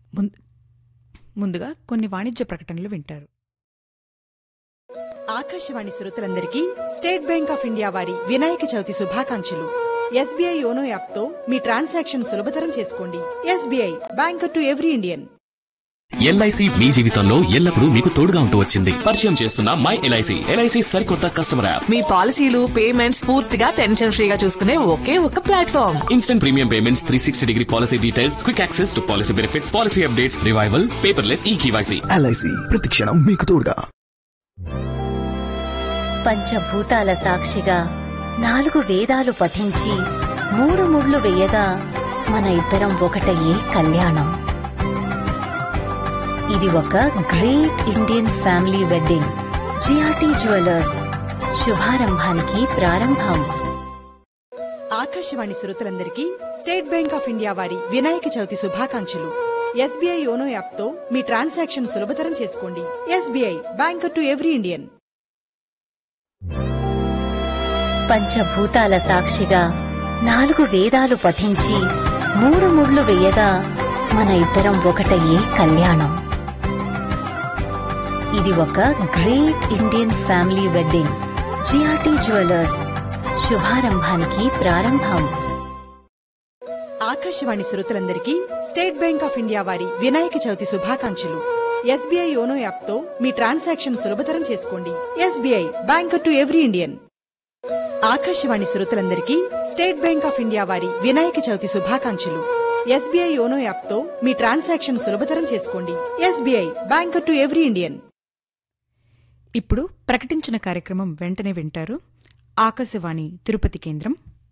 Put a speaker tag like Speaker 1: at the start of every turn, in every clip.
Speaker 1: ముం- ముందుగా కొన్ని వాణిజ్య ప్రకటనలు వింటారు
Speaker 2: ఆకాశవాణి శ్రోతలందరికీ స్టేట్ బ్యాంక్ ఆఫ్ ఇండియా వారి వినాయక చవితి శుభాకాంక్షలు ఎస్బీఐ యోనో యాప్ తో మీ ట్రాన్సాక్షన్ సులభతరం చేసుకోండి SBI bank to every Indian
Speaker 3: LIC మీ జీవితంలో ఎల్లప్పుడూ మీకు తోడుగా ఉంటూ వచ్చింది పరిచయం చేస్తున్న మై ఎల్ఐసి ఎల్ఐసి సరికొత్త కస్టమర్ యాప్
Speaker 4: మీ పాలసీలు పేమెంట్స్ పూర్తిగా టెన్షన్ ఫ్రీగా చూసుకునే ఒకే ఒక platform
Speaker 3: instant premium payments three sixty degree policy details quick access to policy benefits policy updates revival paperless e KYC
Speaker 5: LIC ప్రతిక్షణం మీకు తోడుగా
Speaker 6: పంచభూతాల సాక్షిగా నాలుగు వేదాలు పఠించి మూడు ముళ్ళు వేయగా మన ఇద్దరం ఒకటయ్యే కళ్యాణం ఇది ఒక great Indian family wedding GRT jewellers శుభారంభానికి ప్రారంభం
Speaker 2: ఆకాశవాణి శ్రోతలందరికీ స్టేట్ బ్యాంక్ ఆఫ్ ఇండియా వారి వినాయక చవితి శుభాకాంక్షలు ఎస్బీఐ యోనో యాప్ తో మీ ట్రాన్సాక్షన్ సులభతరం చేసుకోండి SBI bank to every Indian
Speaker 6: పంచభూతాల సాక్షిగా నాలుగు వేదాలు పఠించి మూడు ముళ్ళు వేయగా మన ఇద్దరం ఒకటయ్యే కళ్యాణం ఇది ఒక great Indian family wedding GRT jewellers శుభారంభానికి ప్రారంభం
Speaker 2: ఆకాశవాణి శ్రోతలందరికీ స్టేట్ బ్యాంక్ ఆఫ్ ఇండియా వారి వినాయక చవితి శుభాకాంక్షలు ఎస్బీఐ యోనో యాప్ తో మీ ట్రాన్సాక్షన్ సులభతరం చేసుకోండి SBI bank to every Indian Akashvani శ్రోతలందరికీ స్టేట్ బ్యాంక్ ఆఫ్ ఇండియా వారి వినాయక చవితి శుభాకాంక్షలు ఎస్బీఐ యోనో యాప్ తో మీ ట్రాన్సాక్షన్ సులభతరం చేసుకోండి SBI bank to every Indian
Speaker 1: ఇప్పుడు ప్రకటించిన కార్యక్రమం వెంటనే వింటారు ఆకాశవాణి తిరుపతి కేంద్రం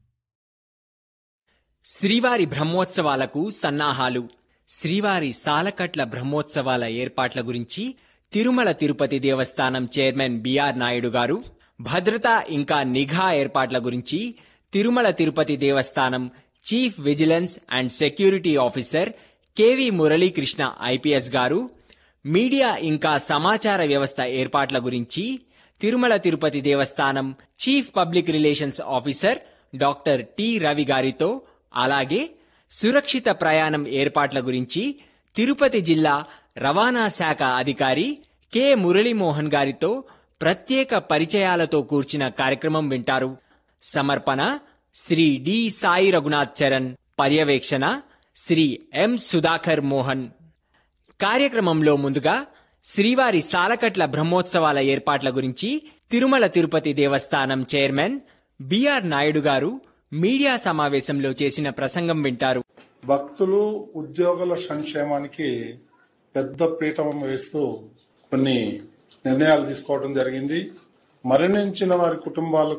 Speaker 7: శ్రీవారి బ్రహ్మోత్సవాలకు సన్నాహాలు శ్రీవారి సాలకట్ల బ్రహ్మోత్సవాల ఏర్పాట్ల గురించి తిరుమల తిరుపతి దేవస్థానం చైర్మన్ బిఆర్ నాయుడు గారు భద్రత ఇంకా నిఘా ఏర్పాట్ల గురించి Tirumala Tirupati Devasthanam chief vigilance and security officer K V Muralikrishna IPS garu media ఇంకా సమాచార వ్యవస్థ ఏర్పాట్ల గురించి Tirumala Tirupati Devasthanam chief public relations officer doctor T Ravi గారితో అలాగే సురక్షిత ప్రయాణం ఏర్పాట్ల గురించి తిరుపతి జిల్లా రవాణా శాఖ అధికారి కె మురళీమోహన్ గారితో ప్రత్యేక పరిచయాలతో కూర్చిన కార్యక్రమం వింటారు సమర్పణ శ్రీ డి సాయి రఘునాథ్ చరణ్ పర్యవేక్షణ శ్రీ ఎం సుధాకర్ మోహన్ కార్యక్రమంలో ముందుగా శ్రీవారి సాలకట్ల బ్రహ్మోత్సవాల ఏర్పాట్ల గురించి తిరుమల తిరుపతి దేవస్థానం చైర్మన్ బిఆర్ నాయుడు గారు మీడియా సమావేశంలో చేసిన ప్రసంగం వింటారు
Speaker 8: భక్తులు ఉద్యోగుల సంక్షేమానికి పెద్ద పీఠం వేస్తూ కొన్ని నిర్ణయాలు తీసుకోవడం జరిగింది మరణించిన వారి కుటుంబాలకు